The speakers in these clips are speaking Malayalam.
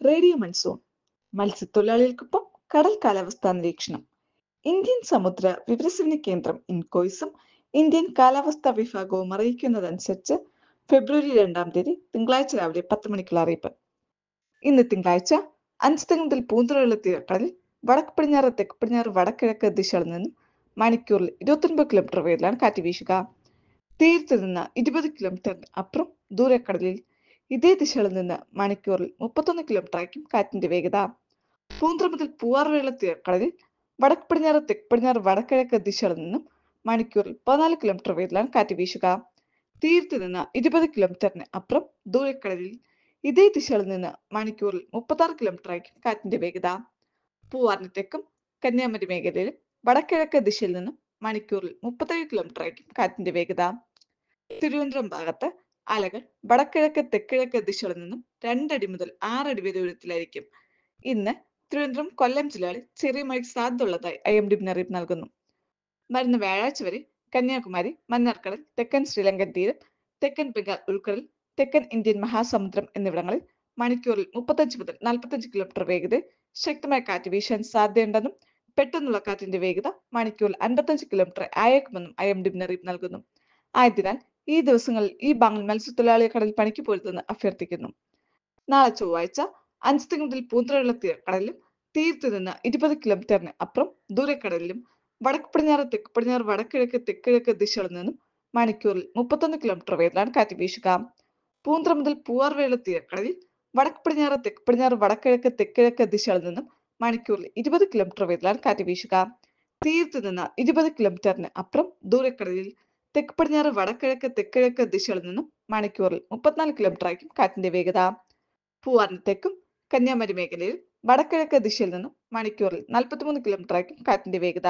റേഡിയോ മൺസൂൺ മത്സ്യത്തൊഴിലാളികൾക്കൊപ്പം കടൽ കാലാവസ്ഥാ നിരീക്ഷണം ഇന്ത്യൻ സമുദ്ര വിവരസേവന കേന്ദ്രം ഇൻകോയ്സും ഇന്ത്യൻ കാലാവസ്ഥാ വിഭാഗവും അറിയിക്കുന്നതനുസരിച്ച് ഫെബ്രുവരി രണ്ടാം തീയതി തിങ്കളാഴ്ച രാവിലെ പത്ത് മണിക്കുള്ള അറിയിപ്പ് ഇന്ന് തിങ്കളാഴ്ച അഞ്ച് മുതൽ പൂന്തുറയുള്ള തീരക്കടലിൽ വടക്ക് പടിഞ്ഞാറ് തെക്ക് പടിഞ്ഞാറ് വടക്കിഴക്ക് ദിശകളിൽ നിന്നും മണിക്കൂറിൽ ഇരുപത്തൊൻപത് കിലോമീറ്റർ വേഗത്തിലാണ് കാറ്റ് വീശുക തീരത്ത് നിന്ന് ഇരുപത് കിലോമീറ്ററിന് അപ്പുറം ദൂരക്കടലിൽ ഇതേ ദിശകളിൽ നിന്ന് മണിക്കൂറിൽ മുപ്പത്തൊന്ന് കിലോമീറ്റർ ആയിരിക്കും കാറ്റിന്റെ വേഗത പൂന്തുറ മുതൽ പൂവാർവേള തീരക്കടലിൽ വടക്ക് പടിഞ്ഞാറ് തെക്ക് പടിഞ്ഞാറ് വടക്കിഴക്ക് ദിശകളിൽ നിന്നും മണിക്കൂറിൽ പതിനാല് കിലോമീറ്റർ വേഗത്തിലാണ് കാറ്റ് വീശുക തീരത്ത് നിന്ന് ഇരുപത് കിലോമീറ്ററിന് അപ്പുറം ദൂരക്കടലിൽ ഇതേ ദിശകളിൽ നിന്ന് മണിക്കൂറിൽ മുപ്പത്താറ് കിലോമീറ്റർ ആയിരിക്കും കാറ്റിന്റെ വേഗത പൂവാറിന് തെക്കും കന്യാകുമാരി മേഖലയിലും വടക്കിഴക്ക് ദിശയിൽ നിന്നും മണിക്കൂറിൽ മുപ്പത്തേഴ് കിലോമീറ്റർ ആയിരിക്കും കാറ്റിന്റെ വേഗത തിരുവനന്തപുരം ഭാഗത്ത് അലകൾ വടക്കിഴക്ക് തെക്കിഴക്ക് ദിശകളിൽ നിന്നും രണ്ടടി മുതൽ ആറടി വരെ ഉയരത്തിലായിരിക്കും ഇന്ന് തിരുവനന്തപുരം കൊല്ലം ജില്ലകളിൽ ചെറിയ മഴയ്ക്ക് സാധ്യതയുള്ളതായി ഐ എം ഡി മുന്നറിയിപ്പ് നൽകുന്നു വരുന്ന വ്യാഴാഴ്ച വരെ കന്യാകുമാരി മന്നാർക്കടൽ തെക്കൻ ശ്രീലങ്കൻ തീരം തെക്കൻ ബംഗാൾ ഉൾക്കടൽ തെക്കൻ ഇന്ത്യൻ മഹാസമുദ്രം എന്നിവിടങ്ങളിൽ മണിക്കൂറിൽ മുപ്പത്തഞ്ച് മുതൽ നാൽപ്പത്തഞ്ച് കിലോമീറ്റർ വേഗതയിൽ ശക്തമായ കാറ്റ് വീശാൻ സാധ്യതയുണ്ടെന്നും പെട്ടെന്നുള്ള കാറ്റിന്റെ വേഗത മണിക്കൂറിൽ അൻപത്തഞ്ച് കിലോമീറ്റർ ആയേക്കുമെന്നും ഐ എം ഡി മുന്നറിയിപ്പ് നൽകുന്നു ആയതിനാൽ ഈ ദിവസങ്ങളിൽ ഈ ബാങ്കിൽ മത്സ്യത്തൊഴിലാളിയെ കടലിൽ പണിക്ക് പോരുതെന്ന് അഭ്യർത്ഥിക്കുന്നു നാളെ ചൊവ്വാഴ്ച അഞ്ച് മുതൽ പൂന്തറയുള്ള തീരക്കടലിലും തീരത്ത് നിന്ന് ഇരുപത് കിലോമീറ്ററിന് അപ്പുറം ദൂരക്കടലിലും വടക്ക് പടിഞ്ഞാറ് തെക്ക് പടിഞ്ഞാറ് വടക്കിഴക്ക് തെക്കിഴക്ക് ദിശകളിൽ നിന്നും മണിക്കൂറിൽ മുപ്പത്തൊന്ന് കിലോമീറ്റർ വേഗത്തിലാണ് കാറ്റ് വീശുക പൂന്തറ മുതൽ പൂവാർവേള തീരക്കടലിൽ വടക്ക് പടിഞ്ഞാറ് തെക്ക് പടിഞ്ഞാറ് വടക്കിഴക്ക് തെക്കിഴക്ക് ദിശകളിൽ നിന്നും മണിക്കൂറിൽ ഇരുപത് കിലോമീറ്റർ വേഗത്തിലാണ് കാറ്റ് വീശുക തീരത്ത് നിന്ന് ഇരുപത് കിലോമീറ്ററിന് അപ്പുറം ദൂരക്കടലിൽ തെക്ക് പടിഞ്ഞാറ് വടക്കിഴക്ക് തെക്കിഴക്ക് ദിശകളിൽ നിന്നും മണിക്കൂറിൽ മുപ്പത്തിനാല് കിലോമീറ്റർ ആയിരിക്കും കാറ്റിന്റെ വേഗത പൂവാറിന് തെക്കും കന്യാകുമാരി മേഖലയിൽ വടക്കിഴക്ക് ദിശയിൽ നിന്നും മണിക്കൂറിൽ നാൽപ്പത്തിമൂന്ന് കിലോമീറ്റർ ആയിരിക്കും കാറ്റിന്റെ വേഗത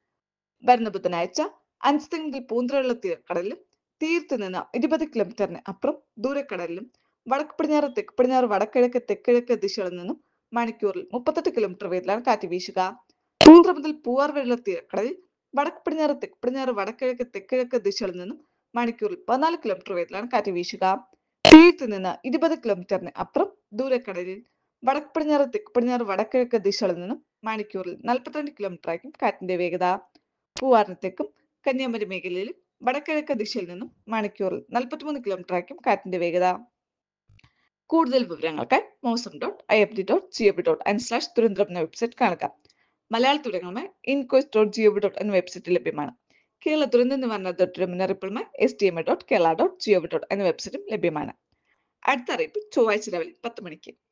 വരുന്ന ബുധനാഴ്ച അഞ്ച് മുതൽ പൂന്തറയുള്ള തീരക്കടലിലും തീരത്ത് നിന്ന് ഇരുപത് കിലോമീറ്ററിന് അപ്പുറം ദൂരക്കടലിലും വടക്ക് പടിഞ്ഞാറ് തെക്ക് പടിഞ്ഞാറ് വടക്കിഴക്ക് തെക്കിഴക്ക് ദിശകളിൽ നിന്നും മണിക്കൂറിൽ മുപ്പത്തെട്ട് കിലോമീറ്റർ വേഗത്തിലാണ് കാറ്റ് വീശുക പൂന്തറ മുതൽ പൂവാർ വെള്ള തീരക്കടലിൽ വടക്ക് പടിഞ്ഞാറ് തെക്ക് പടിഞ്ഞാറ് വടക്കിഴക്ക് തെക്കിഴക്ക് ദിശകളിൽ നിന്നും മണിക്കൂറിൽ പതിനാല് കിലോമീറ്റർ വേഗത്തിലാണ് കാറ്റ് വീശുക തീരത്ത് നിന്ന് ഇരുപത് കിലോമീറ്ററിന് അപ്പുറം ദൂരക്കടലിൽ വടക്ക് പടിഞ്ഞാറ് തെക്ക് പടിഞ്ഞാറ് വടക്കിഴക്ക് ദിശകളിൽ നിന്നും മണിക്കൂറിൽ നാൽപ്പത്തിരണ്ട് കിലോമീറ്റർ ആയിരിക്കും കാറ്റിന്റെ വേഗത പൂവാറിന് തെക്കും കന്യാകുമാരി മേഖലയിലും വടക്കിഴക്ക് ദിശയിൽ നിന്നും മണിക്കൂറിൽ നാൽപ്പത്തിമൂന്ന് കിലോമീറ്റർ ആയിരിക്കും കാറ്റിന്റെ വേഗത കൂടുതൽ വിവരങ്ങൾക്കായി Mausam dot I F D dot G F dot N slash തുരന്തരം എന്ന വെബ്സൈറ്റ് കാണുക മലയാള തുടങ്ങുമായി INCOIS dot G O V dot എന്ന വെബ്സൈറ്റ് ലഭ്യമാണ് കേരള ദുരന്ത നിവാരണ അതോറിറ്റിയുടെ മുന്നറിയിപ്പുമായി S D M A dot Kerala dot G O V dot എന്ന വെബ്സൈറ്റും ലഭ്യമാണ് അടുത്ത അറിയിപ്പ് ചൊവ്വാഴ്ച രാവിലെ പത്ത് മണിക്ക്